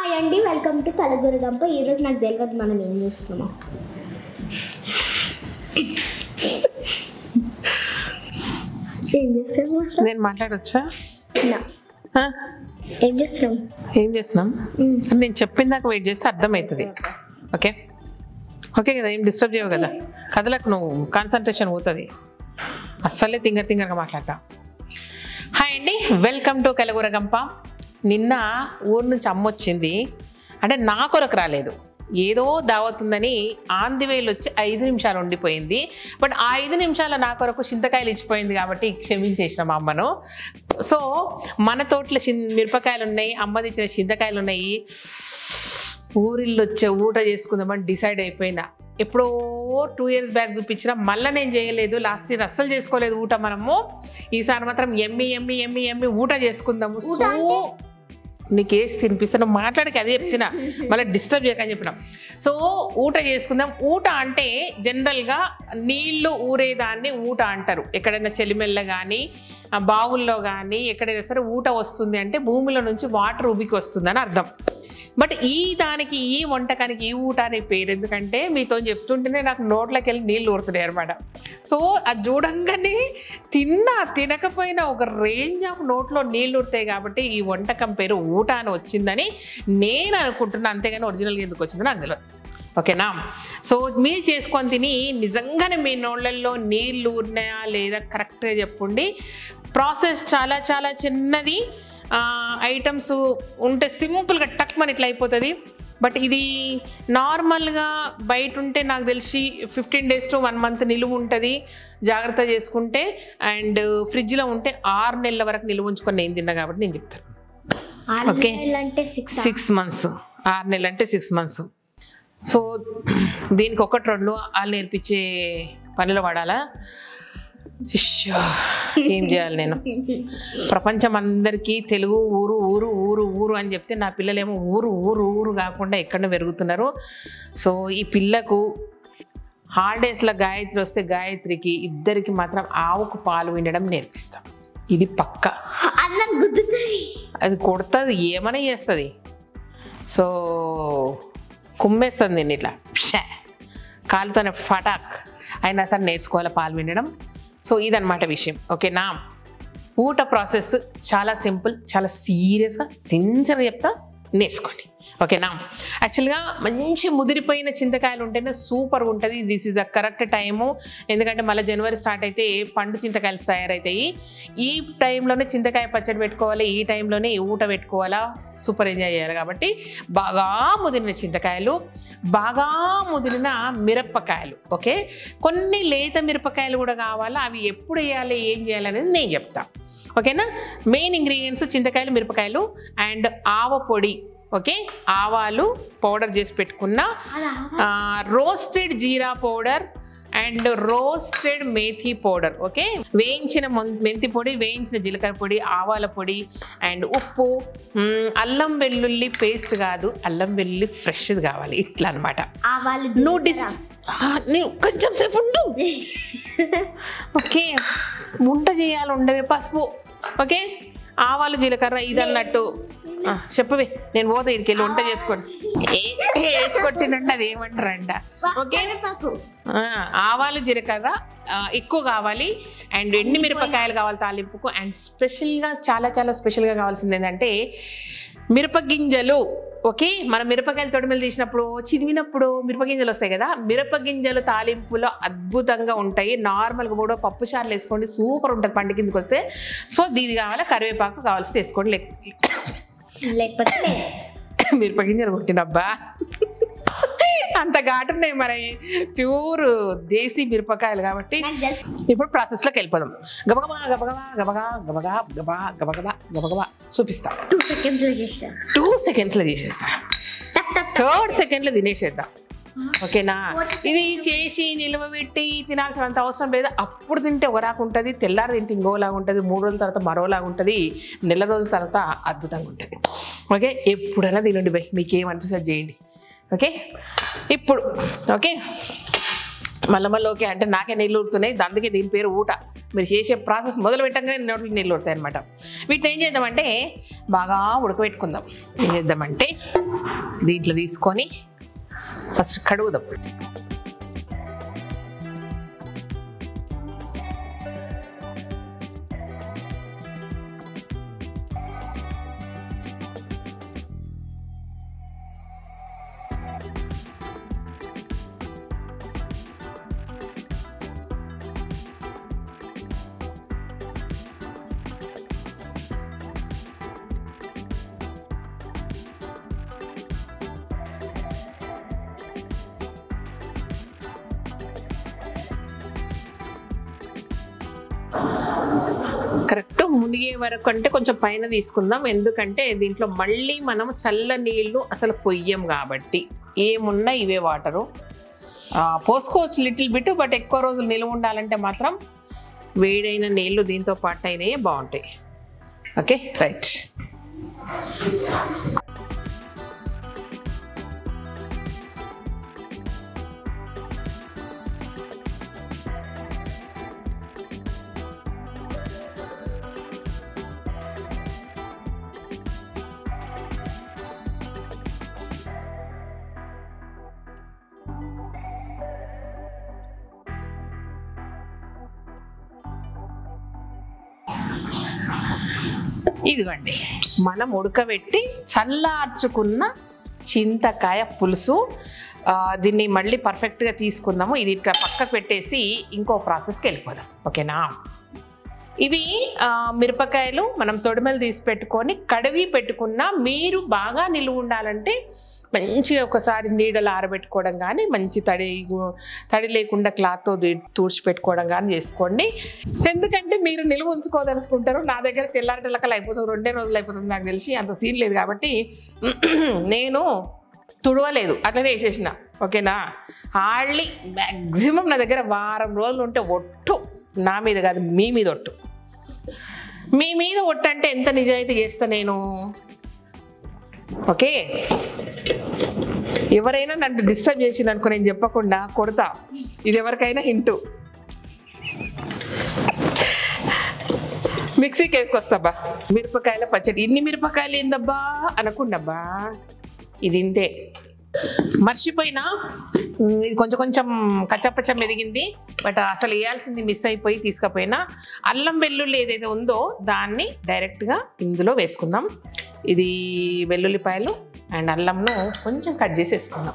Hi అండి welcome to కలగురగంప ఈరోజు నాకు తెలియదు మనం ఏం చేస్తున్నామో ఏం చేస్తున్నాం అసలు? నేను మాట్లాడొచ్చా నా. ఆ? ఏం చేస్తున్నాం ఏం చేస్తున్నాం నేను చెప్పిన దాకా వెయిట్ చేస్తే అర్థమవుతుంది ఓకే ఓకే కదా ఏం డిస్టర్బ్ చేయవు కదా కథలకు నువ్వు కాన్సన్ట్రేషన్ పోతుంది అస్సలే తింగర్ తింగర్గా మాట్లాడతా హాయ్ అండి వెల్కమ్ టు కలగూరగంప నిన్న ఊరు నుంచి అమ్మ వచ్చింది అంటే నా కొరకు రాలేదు ఏదో దావతుందని ఆన్ ది వేలు వచ్చి ఐదు నిమిషాలు ఉండిపోయింది బట్ ఆ ఐదు నిమిషాల నా కొరకు చింతకాయలు ఇచ్చిపోయింది కాబట్టి క్షమించేసిన మా అమ్మను సో మన తోటలో చిన్ మిరపకాయలు ఉన్నాయి అమ్మ తెచ్చిన చింతకాయలు ఉన్నాయి ఊరిల్లో వచ్చే ఊట చేసుకుందామని డిసైడ్ అయిపోయినా ఎప్పుడో టూ ఇయర్స్ బ్యాక్ చూపించిన మళ్ళీ నేను చేయలేదు లాస్ట్ ఇయర్ అస్సలు చేసుకోలేదు ఊట మనము ఈసారి మాత్రం ఎమ్మి ఎమ్మి ఎమ్మి ఎమ్మి ఊట చేసుకుందాము ఊట సో అంటే? నీకు వేసి తినిపిస్తాను మాట్లాడికి అదే చెప్తున్నా మళ్ళీ డిస్టర్బ్ చేయకని చెప్పినాం సో ఊట చేసుకుందాం ఊట అంటే జనరల్గా నీళ్లు ఊరేదాన్ని ఊట అంటారు ఎక్కడైనా చెలిమెల్ల కానీ బావుల్లో కానీ ఎక్కడైనా సరే ఊట వస్తుంది అంటే భూమిలో నుంచి వాటర్ ఉబికి వస్తుందని అర్థం బట్ ఈ దానికి ఈ వంటకానికి ఈ ఊట అనే పేరు ఎందుకంటే మీతో చెప్తుంటేనే నాకు నోట్లోకి వెళ్ళి నీళ్ళు ఊరుతున్నాయి అనమాట సో అది చూడంగానే తిన్నా తినకపోయినా ఒక రేంజ్ ఆఫ్ నోట్లో నీళ్ళు ఊరుతాయి కాబట్టి ఈ వంటకం పేరు ఊట అని వచ్చిందని నేను అనుకుంటున్నాను అంతేగాని ఒరిజినల్గా ఎందుకు వచ్చిందో నాకు తెలియదు ఓకేనా సో మీరు చేసుకొని తిని నిజంగానే మీ నోళ్ళల్లో నీళ్ళు ఊరినాయా లేదా కరెక్ట్గా చెప్పండి ప్రాసెస్ చాలా చాలా చిన్నది ఐటమ్స్ ఉంటే సింపుల్గా టక్ మన ఇట్లా అయిపోతుంది బట్ ఇది నార్మల్గా బయట ఉంటే నాకు తెలిసి fifteen days to one month నిలువ ఉంటుంది జాగ్రత్త చేసుకుంటే అండ్ ఫ్రిడ్జ్లో ఉంటే ఆరు నెలల వరకు నిలువ ఉంచుకొని నేను తిన్నా కాబట్టి నేను చెప్తాను ఆరు Okay. నెలలు అంటే సిక్స్ సిక్స్ మంత్స్ ఆరు నెలలు అంటే సిక్స్ మంత్స్ సో దీనికి ఒకటి రెండు వాళ్ళు నేర్పించే పనిలో పడాలా ఇష్యో, ఏం చేయాలి నేను ప్రపంచం అందరికీ తెలుగు ఊరు ఊరు ఊరు ఊరు అని చెప్తే నా పిల్లలేమో ఊరు ఊరు ఊరు కాకుండా ఎక్కడ పెరుగుతున్నారు సో ఈ పిల్లకు హాలిడేస్లో గాయత్రి వస్తే గాయత్రికి ఇద్దరికి మాత్రం ఆవుకు పాలు వినడం నేర్పిస్తాం ఇది పక్క అన్నం గుద్దుతాయి అది కొడుతుంది ఏమైనా చేస్తుంది సో కుమ్మేస్తుంది దీన్ని ఇట్లా ప్షా కాలుతోనే ఫటాక్ అయినా సరే నేర్చుకోవాలి పాలు వినడం సో ఇదన్నమాట విషయం ఓకేనా ఊట ప్రాసెస్ చాలా సింపుల్ చాలా సీరియస్గా సిన్సియర్గా చెప్తా నేర్చుకోండి ఓకేనా యాక్చువల్గా మంచి ముదిరిపోయిన చింతకాయలు ఉంటేనే సూపర్గా ఉంటుంది this is a correct time ఎందుకంటే మళ్ళీ జనవరి స్టార్ట్ అయితే పండు చింతకాయలు తయారవుతాయి ఈ టైంలోనే చింతకాయ పచ్చడి పెట్టుకోవాలి ఈ టైంలోనే ఈ ఊట పెట్టుకోవాలా సూపర్ ఎంజాయ్ చేయాలి కాబట్టి బాగా ముదిరిన చింతకాయలు బాగా ముదిరిన మిరపకాయలు ఓకే కొన్ని లేత మిరపకాయలు కూడా కావాలా అవి ఎప్పుడు వేయాలి ఏం చేయాలి అనేది నేను చెప్తా ఓకేనా మెయిన్ ఇంగ్రీడియంట్స్ చింతకాయలు మిరపకాయలు అండ్ ఆవ పొడి ఓకే ఆవాలు పౌడర్ చేసి పెట్టుకున్న roasted jeera powder and roasted methi powder okay వేయించిన మొం- మెంతి పొడి వేయించిన జీలకర్ర పొడి ఆవాల పొడి అండ్ ఉప్పు మ్, అల్లం వెల్లుల్లి పేస్ట్ కాదు అల్లం వెల్లుల్లి ఫ్రెష్ది కావాలి ఇట్లా అనమాట ఆవాలు నువ్వు డిస్ నేను కొంచెం సేపు ఉండు ఓకే వంట చేయాలి ఉండవే పసుపు ఓకే ఆవాలు జీలకర్ర ఇది అన్నట్టు ఆ, చెప్పవే నేను పోతే ఇక్కడికి వెళ్ళి వంట చేసుకోండి వేసుకొట్టినండి అది ఏమంటారంట ఓకే కరివేపాకు ఆ, ఆవాలు జీలకర్ర ఆ, ఎక్కువ కావాలి అండ్ ఎండి మిరపకాయలు కావాలి తాలింపుకు అండ్ స్పెషల్గా చాలా చాలా స్పెషల్గా కావాల్సింది ఏంటంటే మిరపగింజలు ఓకే మన మిరపకాయలు తొడిమెలు తీసినప్పుడు చిదివినప్పుడు మిరపగింజలు వస్తాయి కదా మిరపగింజలు తాలింపులో అద్భుతంగా ఉంటాయి నార్మల్గా కూడా పప్పు చారులు వేసుకోండి సూపర్ ఉంటుంది పండు కిందకి వస్తే సో దీది కావాలా కరివేపాకు కావాల్సి వేసుకోండి లేక లేకపోతే మిరపగింజలు కొట్టినబ్బా అంత ఘాటున్నాయి మరి ప్యూర్ దేశీ మిరపకాయలు కాబట్టి నాకు తెలుసు. ఇప్పుడు ప్రాసెస్లోకి వెళ్ళిపోదాం గబగబా గబగబా గబగా గబగా గబా గబగబా గబగబా చూపిస్తా టూ సెకండ్స్ లో చేస్తా టూ సెకండ్స్లో చేసేస్తా టక్ టక్ థర్డ్ సెకండ్లో తినేసేద్దాం ఓకేనా ఇది చేసి నిల్వ పెట్టి తినాల్సినంత అవసరం లేదు అప్పుడు తింటే ఒకలాగా ఉంటుంది తెల్లారి తింటే ఇంకోలాగా ఉంటుంది మూడు రోజుల తర్వాత మరోలాగా ఉంటుంది నెల రోజుల తర్వాత అద్భుతంగా ఉంటుంది ఓకే ఎప్పుడైనా తినండి బై మీకు ఏమనిపిస్తుంది చేయండి ఓకే ఇప్పుడు ఓకే మళ్ళీ మళ్ళీ ఓకే అంటే నాకే నీళ్ళు ఊరుతున్నాయి అందుకే దీని పేరు ఊట మీరు చేసే ప్రాసెస్ మొదలు పెట్టగానే నోట్లో నీళ్ళు ఊరుతాయి అనమాట వీటిని ఏం చేద్దామంటే బాగా ఉడకబెట్టుకుందాం ఏం చేద్దామంటే దీంట్లో తీసుకొని ఫస్ట్ కడుగుదాం కరెక్ట్ మునిగే వరకు అంటే కొంచెం పైన తీసుకుందాం ఎందుకంటే దీంట్లో మళ్ళీ మనం చల్ల నీళ్ళు అసలు పొయ్యం కాబట్టి ఏమున్నా ఇవే వాటరు ఆ, పోసుకోవచ్చు లిటిల్ బిట్ బట్ ఎక్కువ రోజులు నిల్వ ఉండాలంటే మాత్రం వేడైన నీళ్ళు దీంతో పాటు అయినాయే బాగుంటాయి ఓకే రైట్ ఇదిగోండి మనం ఉడకబెట్టి చల్లార్చుకున్న చింతకాయ పులుసు ఆ, దీన్ని మళ్ళీ పర్ఫెక్ట్గా తీసుకుందాము ఇది ఇట్లా పక్కకు పెట్టేసి ఇంకో ప్రాసెస్కి వెళ్ళిపోదాం ఓకేనా ఇవి ఆ, మిరపకాయలు మనం తొడిమలు తీసి పెట్టుకొని కడిగి పెట్టుకున్న మీరు బాగా నిలువ ఉండాలంటే మంచిగా ఒకసారి నీడలు ఆరబెట్టుకోవడం కానీ మంచి తడి తడి లేకుండా క్లాత్తో తూడ్చి పెట్టుకోవడం కానీ చేసుకోండి ఎందుకంటే మీరు నిలువ ఉంచుకోదలుచుకుంటారు నా దగ్గర తెల్లారటలకలు అయిపోతుంది రెండే రోజులు అయిపోతుంది నాకు తెలిసి అంత సీన్ లేదు కాబట్టి నేను తుడవలేదు అట్లనే వేసేసిన ఓకేనా హార్డ్లీ మ్యాక్సిమం నా దగ్గర వారం రోజులు ఉంటే ఒట్టు నా మీద కాదు మీ మీద ఒట్టు మీ మీద ఒట్టు అంటే ఎంత నిజాయితీ చేస్తా నేను ఓకే ఎవరైనా నన్ను డిస్టర్బ్ చేసింది అనుకో నేను చెప్పకుండా కొడతా ఇది ఎవరికైనా హింటు మిక్సీకి వేసుకొస్తాబ్బా మిరపకాయల పచ్చడి ఇన్ని మిరపకాయలు ఏందబ్బా అనకుండబ్బా ఇది ఇంతే మర్చిపోయినా ఉమ్, ఇది కొంచెం కొంచెం కచ్చపచ్చ మెదిగింది బట్ అసలు వేయాల్సింది మిస్ అయిపోయి తీసుకపోయినా అల్లం వెల్లుల్లి ఏదైతే ఉందో దాన్ని డైరెక్ట్గా ఇందులో వేసుకుందాం ఇది వెల్లుల్లిపాయలు అండ్ అల్లంను కొంచెం కట్ చేసి వేసుకుందాం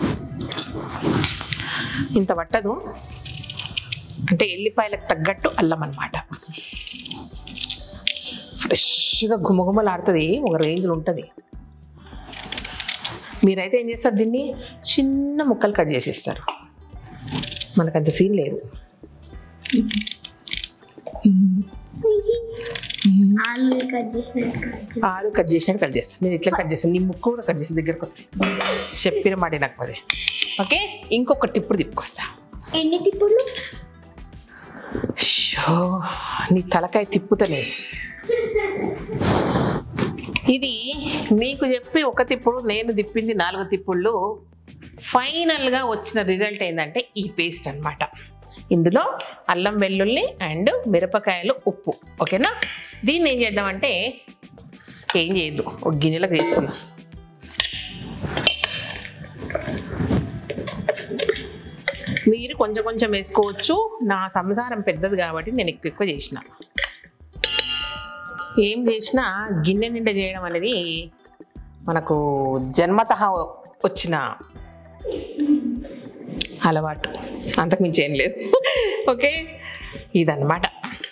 ఇంత పట్టదు అంటే ఎల్లిపాయలకు తగ్గట్టు అల్లం అన్నమాట ఫ్రెష్గా గుమగుమలాడుతుంది ఒక రేంజ్లో ఉంటుంది మీరైతే ఏం చేస్తారు దీన్ని చిన్న ముక్కలు కట్ చేసేస్తారు మనకంత సీన్ లేదు ఆలు కట్ చేసినట్టు కట్ చేసి ఆలు కట్ చేసినట్టు కట్ చేస్తాను నేను ఇట్లా కట్ చేస్తాను నీ ముక్కు కూడా కట్ చేసి దగ్గరకు వస్తాయి చెప్పిన మాట నాకు పదే ఓకే ఇంకొక టిప్పుడు తిప్పుకొస్తా ఎన్ని తిప్పులు షో నీ తలకాయ తిప్పుతలే ఇది మీకు చెప్పి ఒక తిప్పుడు నేను తిప్పింది నాలుగు తిప్పుళ్ళు ఫైనల్గా వచ్చిన రిజల్ట్ ఏంటంటే ఈ పేస్ట్ అన్నమాట ఇందులో అల్లం వెల్లుల్లి అండ్ మిరపకాయలు ఉప్పు ఓకేనా దీన్ని ఏం చేద్దామంటే ఏం చేయొద్దు ఒక గిన్నెలకు తీసుకుందాం మీరు కొంచెం కొంచెం వేసుకోవచ్చు నా సంసారం పెద్దది కాబట్టి నేను ఎక్కువ ఎక్కువ చేసిన ఏం చేసినా గిన్నె నిండా చేయడం అనేది మనకు జన్మత వచ్చిన అలవాటు అంతకుమించి ఏం లేదు ఓకే ఇదన్నమాట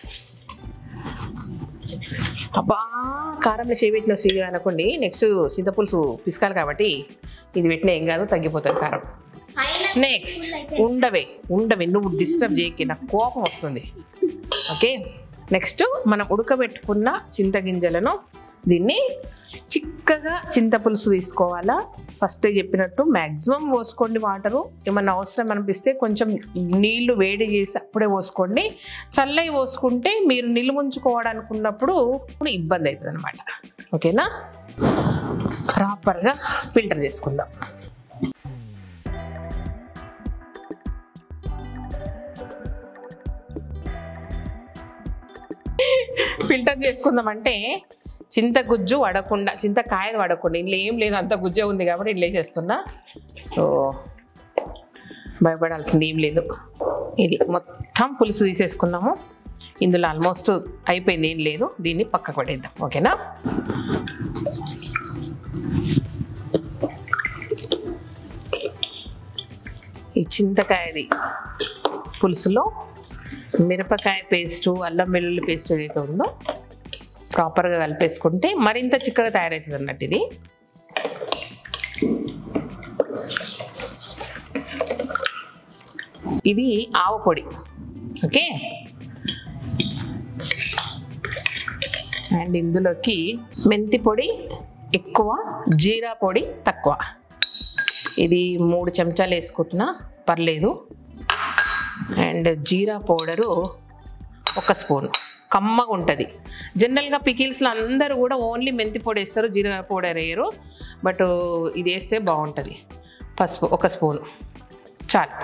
అబ్బా కారంలో చేపెట్టిన శ్రీ అనుకోండి నెక్స్ట్ చింతపులుసు పిసకాలి కాబట్టి ఇది పెట్టిన ఏం కాదు తగ్గిపోతుంది కారం నెక్స్ట్ ఉండవే ఉండవే నువ్వు డిస్టర్బ్ చేయకి నాకు కోపం వస్తుంది ఓకే నెక్స్ట్ మనం ఉడకబెట్టుకున్న చింతగింజలను దీన్ని చిక్కగా చింతపులుసు తీసుకోవాలా ఫస్ట్ చెప్పినట్టు మ్యాక్సిమం పోసుకోండి వాటరు ఏమన్నా అవసరం అనిపిస్తే కొంచెం నీళ్లు వేడి చేసి అప్పుడే పోసుకోండి చల్లవి పోసుకుంటే మీరు నిలువ ఉంచుకోవడానికి ఉన్నప్పుడు ఇబ్బంది అవుతుంది అనమాట ఓకేనా ప్రాపర్గా ఫిల్టర్ చేసుకుందాం ఫిల్టర్ చేసుకుందామంటే చింత గుజ్జు వడకుండా చింతకాయలు వడకుండా ఇంట్లో ఏం లేదు అంత గుజ్జే ఉంది కాబట్టి ఇట్లా చేస్తున్నా సో భయపడాల్సింది ఏం లేదు ఇది మొత్తం పులుసు తీసేసుకున్నాము ఇందులో ఆల్మోస్ట్ అయిపోయింది ఏం లేదు దీన్ని పక్కకు పడేద్దాం ఓకేనా ఈ చింతకాయది పులుసులో మిరపకాయ పేస్టు అల్లం వెల్లుల్లి పేస్ట్ ఏదైతే ఉందో ప్రాపర్గా కలిపేసుకుంటే మరింత చిక్కగా తయారవుతుంది అన్నట్టు ఇది ఇది ఆవ పొడి ఓకే అండ్ ఇందులోకి మెంతి పొడి ఎక్కువ జీరా పొడి తక్కువ ఇది మూడు చెంచాలు వేసుకుంటున్నా పర్లేదు అండ్ జీరా పౌడరు ఒక స్పూన్ కమ్మగా ఉంటుంది జనరల్గా పికిల్స్లో అందరూ కూడా ఓన్లీ మెంతి పొడి వేస్తారు జీరా పౌడర్ వేయరు బట్ ఇది వేస్తే బాగుంటుంది పసుపు ఒక స్పూన్ చాలు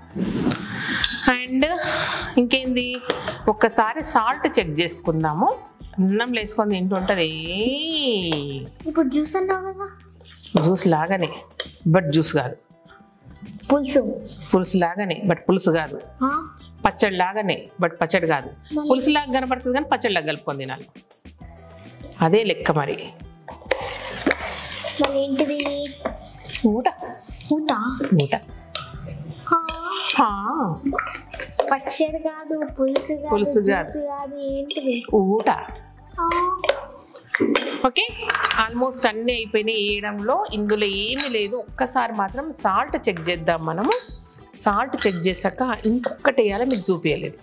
అండ్ ఇంకేంది ఒక్కసారి సాల్ట్ చెక్ చేసుకుందాము అన్నంలో వేసుకొని తింటుంటుంది ఇప్పుడు జ్యూస్ అన్నావు కదా జ్యూస్ లాగానే బట్ జ్యూస్ కాదు పులుసు పులుసు లాగానే బట్ పులుసు కాదు ఆ? పచ్చడి లాగానే బట్ పచ్చడి కాదు మళ్ళీ? పులుసు లాగా కనపడుతుంది కానీ పచ్చడి లాగా కలుపుకొని తినాలి అదే లెక్క మరి మరి ఏంటిది ఊట ఊట ఊట ఆ, హా, పచ్చడి కాదు పులుసు కాదు పులుసు కాదు. జ్యూస్ కాదు ఏంటిది ఊట ఆ, ఓకే ఆల్మోస్ట్ అన్నీ అయిపోయినాయి వేయడంలో ఇందులో ఏమీ లేదు ఒక్కసారి మాత్రం సాల్ట్ చెక్ చేద్దాం మనము సాల్ట్ చెక్ చేశాక ఇంకొకటి వేయాలి మీకు చూపించలేదు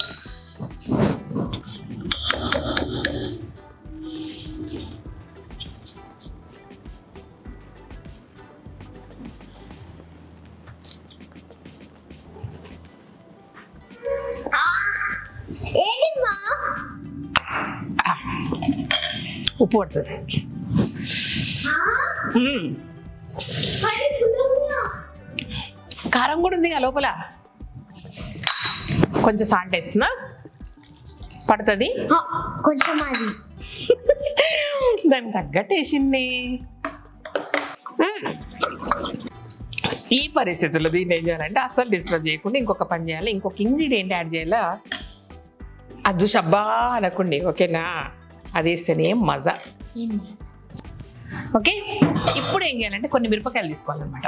ఆ, ఏంటి మా ఉప్పు పడుతుంది ఆ, మ్మ్. మరి పులుసు. కారం కూడా ఉంది ఆ లోపల కొంచెం సాల్ట్ వేస్తున్నా పడుతుంది ఆ, కొంచెం అది దానికి తగ్గట్టు వేసింది ఈ పరిస్థితుల్లో దీన్ని ఏం చేయాలంటే అస్సలు డిస్టర్బ్ చేయకుండా ఇంకొక పని చేయాలి ఇంకొక ఇంగ్రీడియంట్ యాడ్ చేయాలా అది చూసి అబ్బా అనకండి ఓకేనా అది వేస్తేనే మజా ఏంది? ఓకే ఇప్పుడు ఏం చేయాలంటే కొన్ని మిరపకాయలు తీసుకోవాలన్నమాట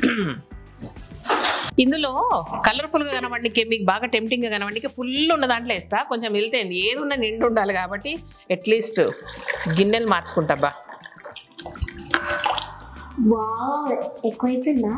ఇందులో కలర్ఫుల్గా కనబడికే మీకు బాగా టెంప్టింగ్గా కనబడికే ఫుల్ ఉన్న దాంట్లో వేస్తా కొంచెం వెళ్తేంది ఏది ఉన్న నిండు ఉండాలి కాబట్టి అట్లీస్ట్ గిన్నెలు మార్చుకుంటాబ్బా వావ్ ఎక్కువైపోయిందా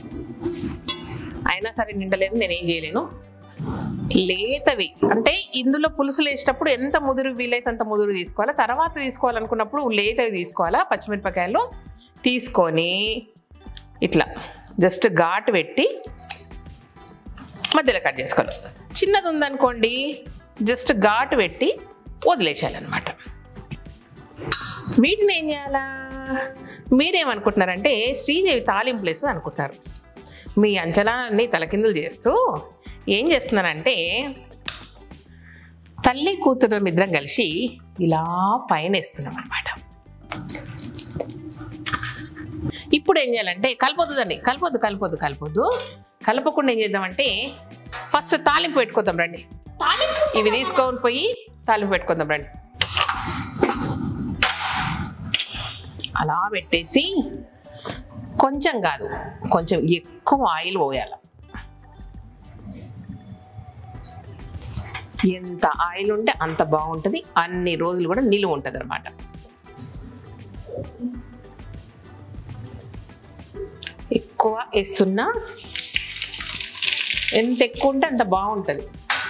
అయినా సరే నిండలేదు నేనేం చేయలేను లేతవి అంటే ఇందులో పులుసులు వేసేటప్పుడు ఎంత ముదురు వీలైతే అంత ముదురు తీసుకోవాలా తర్వాత తీసుకోవాలనుకున్నప్పుడు లేతవి తీసుకోవాలా పచ్చిమిరపకాయలు తీసుకొని ఇట్లా జస్ట్ ఘాటు పెట్టి మధ్యలో కట్ చేసుకోవాలి చిన్నది ఉందనుకోండి జస్ట్ ఘాటు పెట్టి వదిలేసేయాలన్నమాట వీటిని ఏం చేయాలా మీరేమనుకుంటున్నారంటే శ్రీదేవి తాలింపులు వేస్తుంది అనుకుంటున్నారు మీ అంచనాన్ని తలకిందులు చేస్తూ ఏం చేస్తున్నానంటే తల్లి కూతురు ఇద్దరం కలిసి ఇలా పైన వేస్తున్నాం అనమాట ఇప్పుడు ఏం చేయాలంటే కలపొద్దుదండి కలపొద్దు కలపొద్దు కలపొద్దు కలపకుండా ఏం చేద్దామంటే ఫస్ట్ తాలింపు పెట్టుకుందాం రండి తాలింపు ఇవి తీసుకొని పోయి తాలింపు పెట్టుకుందాం రండి అలా పెట్టేసి కొంచెం కాదు కొంచెం ఎక్కువ ఆయిల్ పోయాలి ఎంత ఆయిల్ ఉంటే అంత బాగుంటుంది అన్ని రోజులు కూడా నిలువ ఉంటుంది అనమాట ఎక్కువ వేస్తున్నా ఎంత ఎక్కువ ఉంటే అంత బాగుంటుంది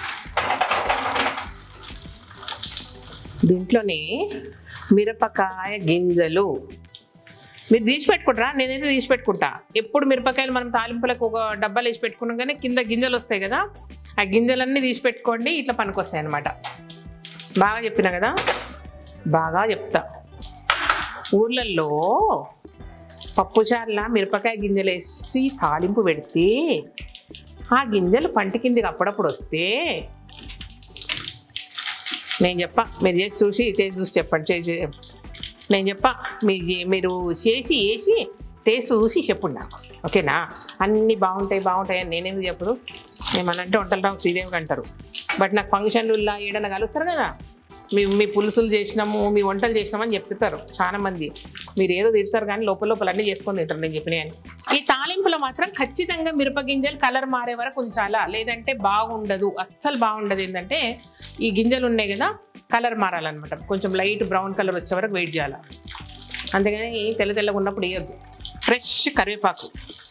దీంట్లోనే మిరపకాయ గింజలు మీరు తీసి పెట్టుకుంటారా నేనైతే తీసి పెట్టుకుంటా ఎప్పుడు మిరపకాయలు మనం తాలింపులకు ఒక డబ్బాలు వేసి పెట్టుకున్నాం కానీ కింద గింజలు వస్తాయి కదా ఆ గింజలన్నీ తీసి పెట్టుకోండి ఇట్లా పనికొస్తాయి అనమాట బాగా చెప్పిన కదా బాగా చెప్తా ఊర్లల్లో పప్పుచారుల మిరపకాయ గింజలు వేసి తాలింపు పెడితే ఆ గింజలు పంట కిందికి అప్పుడప్పుడు వస్తే నేను చెప్పా మీరు చేసి చూసి టేస్ట్ చూసి చెప్పండి చేసి నేను చెప్పా మీరు చే- మీరు చేసి వేసి టేస్ట్ చూసి చెప్పండి నాకు ఓకేనా అన్నీ బాగుంటాయి బాగుంటాయి అని నేనేందుకు చెప్పదు ఏమనంటే వంటల రావు శ్రీదేవికి అంటారు బట్ నాకు ఫంక్షన్లు ఏడన్నా కలుస్తారు కదా మీ మీ పులుసులు చేసినాము మీ వంటలు చేసినామని చెప్తారు చాలా మంది మీరు ఏదో తిడతారు కానీ లోపల లోపల అన్నీ చేసుకొని తింటారు నేను చెప్పినాయని ఈ తాలింపులో మాత్రం ఖచ్చితంగా మిరప గింజలు కలర్ మారే వరకు ఉంచాలా లేదంటే బాగుండదు అస్సలు బాగుండదు ఏంటంటే ఈ గింజలు ఉన్నాయి కదా కలర్ మారాలన్నమాట కొంచెం లైట్ బ్రౌన్ కలర్ వచ్చే వరకు వెయిట్ చేయాలి అంతేగాని తెల్ల తెల్లగా ఉన్నప్పుడు వేయద్దు ఫ్రెష్ కరివేపాకు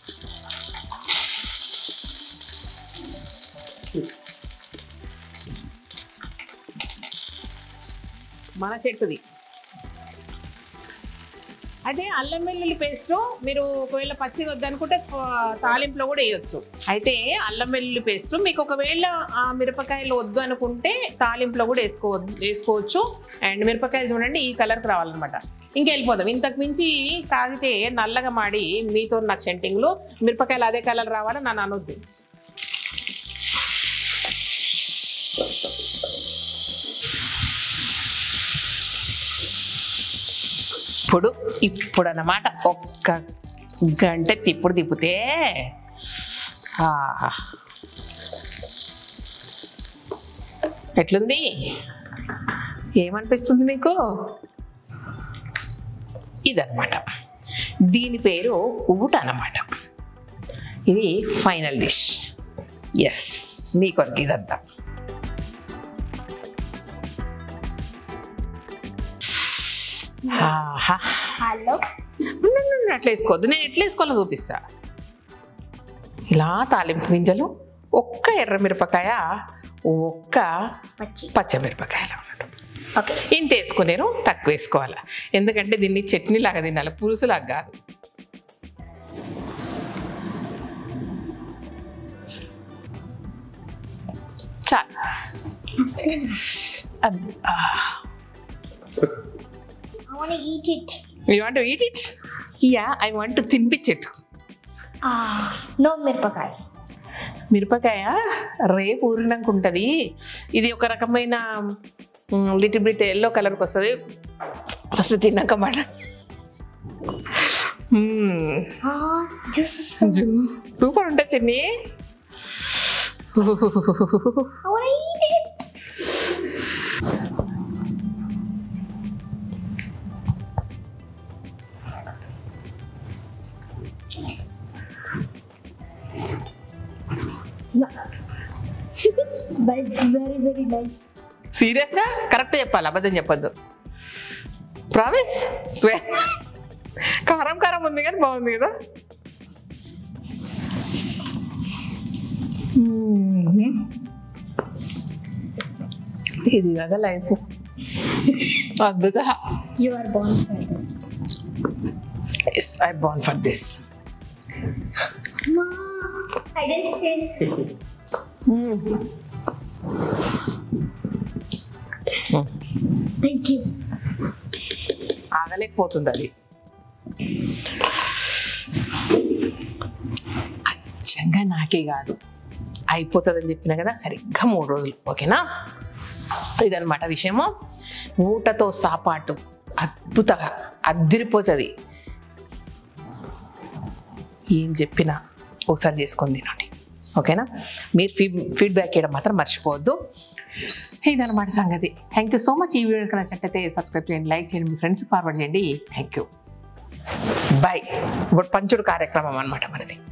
మన చెట్టుది అయితే అల్లం వెల్లుల్లి పేస్ట్ మీరు ఒకవేళ పచ్చిగా వద్దనుకుంటే ప- తాలింపులో కూడా వేయొచ్చు అయితే అల్లం వెల్లుల్లి పేస్ట్ మీకు ఒకవేళ ఆ మిరపకాయలు వద్దు అనుకుంటే తాలింపులో కూడా వేసుకో వేసుకోవచ్చు అండ్ మిరపకాయలు చూడండి ఈ కలర్కి రావాలన్నమాట ఇంకా వెళ్ళిపోదాం ఇంతకు మించి తాగితే నల్లగా మాడి మీతో నాకు సెంటింగ్లో మిరపకాయలు అదే కలర్ రావాలని నన్ను అనొద్దు ఇప్పుడు ఇప్పుడు అన్నమాట ఒక్క గంట తిప్పుడు తిప్పితే ఆహా. ఎట్లుంది ఏమనిపిస్తుంది మీకు ఇదన్నమాట దీని పేరు ఊట అన్నమాట ఇది ఫైనల్ డిష్ ఎస్ మీ కొరకు ఇదంతా ఆహా హలో ఉండు, ఉండు, ఉండు, అట్లా వేసుకోవద్దు నేను ఎట్లా వేసుకోవాలో చూపిస్తా ఇలా తాలింపు గింజలు ఒక్క ఎర్ర మిరపకాయ ఒక్క పచ్చి పచ్చమిరపకాయలు అన్నట్టు ఓకే ఇంత వేసుకునేరు తక్కువ వేసుకోవాలి ఎందుకంటే దీన్ని చట్నీ లాగా తినాలి పులుసులాగా కాదు చాలు I want to eat it. You want eat it yeah I want తినిపించట్ Ah, no మిరపకాయ మిరపకాయ రేపు ఊరినాక ఉంటుంది ఇది ఒక రకమైన లిటిల్ బిట్ ఎల్లో కలర్కి వస్తుంది ఫస్ట్ తిన్నాక మాట Ah, జ్యూస్ సూపర్ ఉంటుంది చిన్ని I want to eat it. No. but it's very very nice. సీరియస్గా కరెక్ట్ చెప్పాలి అబద్ధం చెప్పొద్దు ప్రామిస్ స్వే కారం కారం ఉంది కానీ బాగుంది కదా మ్మ్. ఇది కదా లైఫ్ అద్భుత You are born for this. Yes I born for this Ma, I didn't say. Thank you. ఆగలేకపోతుంది అది అచ్చంగా నాకే కాదు అయిపోతుందని చెప్పిన కదా సరిగ్గా మూడు రోజులు ఓకేనా ఇదనమాట విషయము ఊటతో సాపాటు అద్భుతంగా అద్దిరిపోతుంది ఏం చెప్పినా ఒకసారి చేసుకొని తినండి ఓకేనా మీరు ఫీ ఫీడ్బ్యాక్ ఇవ్వడం మాత్రం మర్చిపోవద్దు ఇదన్నమాట సంగతి థ్యాంక్ యూ సో మచ్ ఈ వీడియో కనుక నచ్చినట్టయితే సబ్స్క్రైబ్ చేయండి లైక్ చేయండి మీ ఫ్రెండ్స్కి ఫార్వర్డ్ చేయండి థ్యాంక్ యూ బాయ్ ఇప్పుడు పంచుడు కార్యక్రమం అనమాట మనది